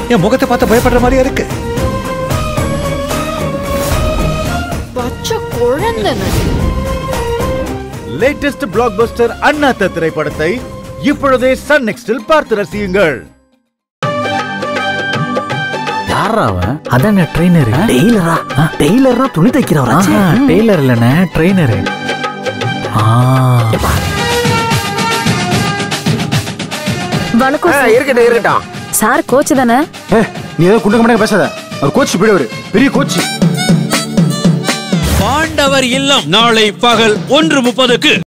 என் முகத்தை பார்த்து பயப்படுற மாதிரியா இருக்கு பச்சை குழந்தைங்க லேட்டஸ்ட் பிளாக் பஸ்டர் அண்ணாத்த திரைப்படத்தை இப்பொழுதே சன் நெக்ஸ்டில் பார்த்து ரசியுங்கள் யாரா அவன் அதாங்க ட்ரெயினர் டெய்லரா டெய்லர்னா துணி தைக்கிறவரா டெய்லர் இல்லைண்ணே ட்ரெயினரு வணக்கம் சார். இருக்கட்டும் இருக்கட்டும் சார் கோச் தானே நீ ஏதோ குண்டக்க மண்டக்க பேசாத அவர் கோச் போயிடுவாரு பெரிய கோச் பாண்டவர் இல்லம் நாளை பகல் ஒன்று முப்பதுக்கு